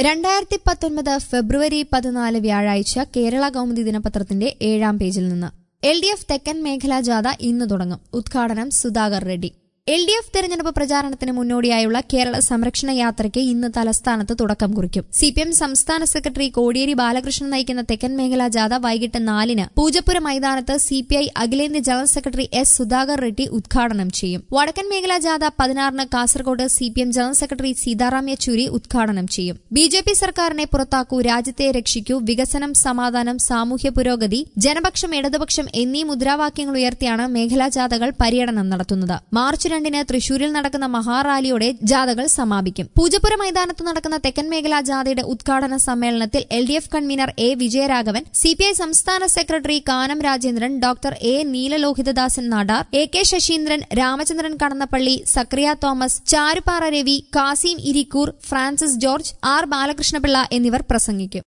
രണ്ടായിരത്തി പത്തൊൻപത് ഫെബ്രുവരി പതിനാല് വ്യാഴാഴ്ച കേരള കൗമുദി ദിനപത്രത്തിന്റെ ഏഴാം പേജിൽ നിന്ന് എൽ ഡി എഫ് തെക്കൻ മേഖലാ ജാഥ ഇന്ന് തുടങ്ങും ഉദ്ഘാടനം Sudhakar Reddy L D F തെരഞ്ഞെടുപ്പ് പ്രചാരണത്തിന് മുന്നോടിയായുള്ള കേരള സംരക്ഷണ യാത്രയ്ക്ക് ഇന്ന് തലസ്ഥാനത്ത് തുടക്കം കുറിക്കും സി പി എം സംസ്ഥാന സെക്രട്ടറി കോടിയേരി ബാലകൃഷ്ണൻ നയിക്കുന്ന തെക്കൻ മേഖലാ ജാഥ വൈകിട്ട് നാലിന് പൂജപ്പുര മൈതാനത്ത് സി പി ഐ അഖിലേന്ത്യാ general secretary S Sudhakar Reddy ഉദ്ഘാടനം ചെയ്യും വടക്കൻ മേഖലാ ജാഥ പതിനാറിന് Kasaragod C P M general secretary Sitaram Yechury ഉദ്ഘാടനം ചെയ്യും ബി ജെ പി സർക്കാരിനെ പുറത്താക്കൂ രാജ്യത്തെ രക്ഷിക്കൂ വികസനം സമാധാനം സാമൂഹ്യ പുരോഗതി ജനപക്ഷം ഇടതുപക്ഷം എന്നീ മുദ്രാവാക്യങ്ങൾ ഉയർത്തിയാണ് മേഖലാ ജാഥകൾ പര്യടനം നടത്തുന്നത് മാർച്ച് രണ്ടിന് തൃശൂരിൽ നടക്കുന്ന മഹാറാലിയോടെ ജാഥകൾ സമാപിക്കും പൂജപ്പുര മൈതാനത്ത് നടക്കുന്ന തെക്കൻ മേഖലാ ജാഥയുടെ ഉദ്ഘാടന സമ്മേളനത്തിൽ L D F convener A Vijayaraghavan C P I സംസ്ഥാന സെക്രട്ടറി Kanam Rajendran doctor A Neelalohithadasan Nadar A K Saseendran Ramachandran Kadannappally Zacharia Thomas Charupara Ravi Kasim Irikkur Francis George R Balakrishna Pillai എന്നിവർ പ്രസംഗിക്കും